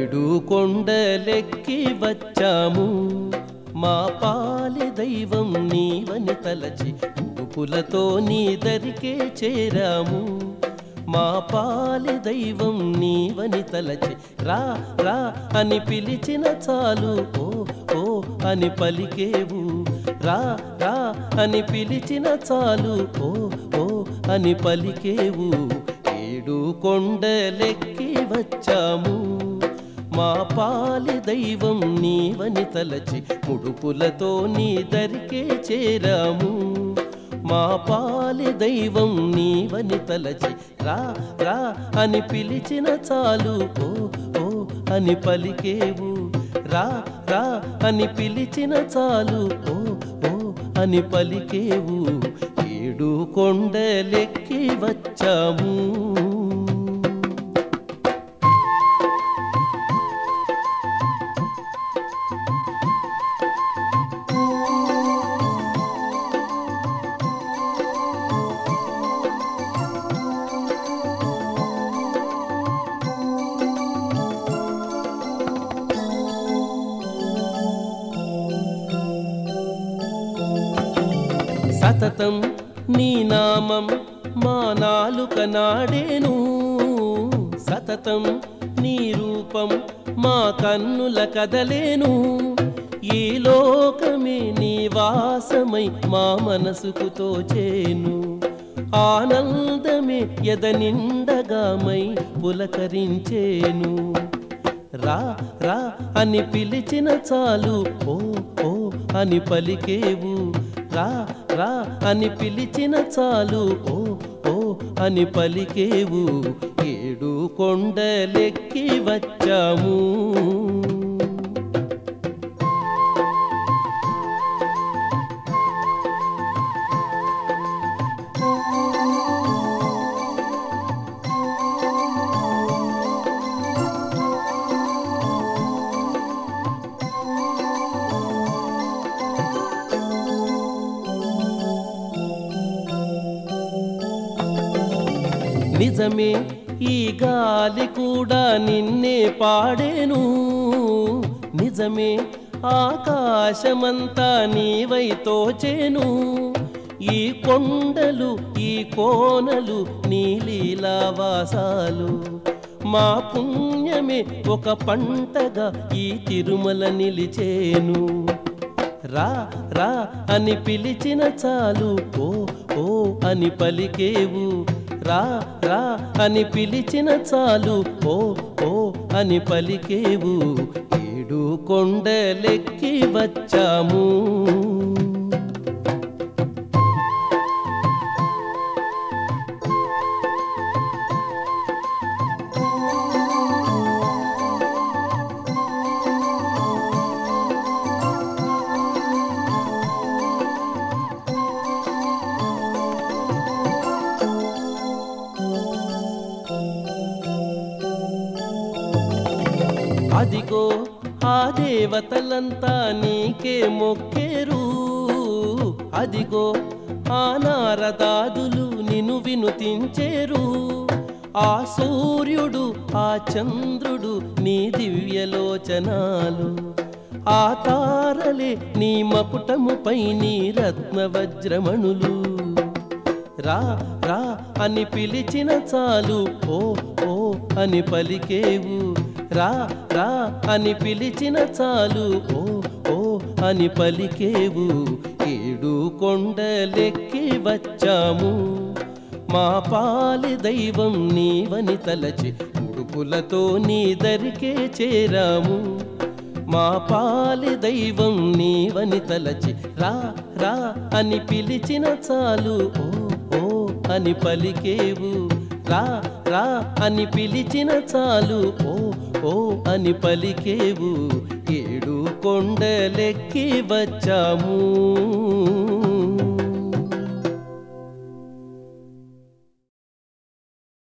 ఏడు కొండలెక్కి వచ్చాము మా పాలి దైవం నీవని తలచి ఉడుపులతో నీ దరికే చేరాము మా పాలి దైవం నీవని తలచి రా రా అని పిలిచిన చాలు ఓ ఓ అని పలికేవు రా రా అని పిలిచిన చాలు ఓ ఓ అని పలికేవు ఏడు కొండలెక్కి వచ్చాము మా పాలి దైవం నీవని తలచి ముడుపులతో నీ దరికే చేరాము మా పాలి దైవం నీవని తలచి రా రా అని పిలిచిన చాలు ఓ ఓ అని పలికేవు రా రా అని పిలిచిన చాలు ఓ ఓ అని పలికేవు ఏడు కొండలెక్కి వచ్చాము సతతం నీ నామం మా నాలుక నాడేను సతతం నీ రూపం మా కన్నుల కదలేను ఈ లోకమే నీ వాసమై మా మనసుకు తోచేను ఆనందమే ఎద నిండగామై పులకరించేను రా రా అని పిలిచిన చాలు ఓ ఓ అని పలికేవు రా రా అని పిలిచిన చాలు ఓ ఓ అని పలికేవు ఏడు కొండలెక్కి వచ్చాము నిజమే ఈ గాలి కూడా నిన్నే పాడేను నిజమే ఆకాశమంతా నీవై తోచేను ఈ కొండలు ఈ కోనలు నీ లీలావాసాలు మా పుణ్యమే ఒక పంటగా ఈ తిరుమల నిలిచేను రా రా అని పిలిచిన చాలు ఓ ఓ అని పలికేవు రా రా అని పిలిచిన చాలు ఓ ఓ అని పలికేవు ఏడు కొండలెక్కి వచ్చాము అదిగో ఆ దేవతలంతా నీకే మొక్కేరు అదిగో ఆ నారదాదులు నిన్ను వినుతించేరు ఆ సూర్యుడు ఆ చంద్రుడు నీ దివ్యలోచనాలు ఆ తారలే నీ మకుటముపై నీ రత్నవజ్రమణులు రా రా అని పిలిచిన చాలు ఓ ఓ అని పలికేవు రా రా అని పిలిచిన చాలు ఓ ఓ అని పలికేవు ఏడు కొండలెక్కి వచ్చాము మా పాలి దైవం నీవని తలచి ఉడుపులతో నీ దరికే చేరాము మా పాలి దైవం నీవని తలచి రా రా అని పిలిచిన చాలు ఓ ఓ అని పలికేవు రా రా అని పిలిచిన చాలు ఓ ఓ అని పలికేవు ఏడు కొండలెక్కి వచ్చాము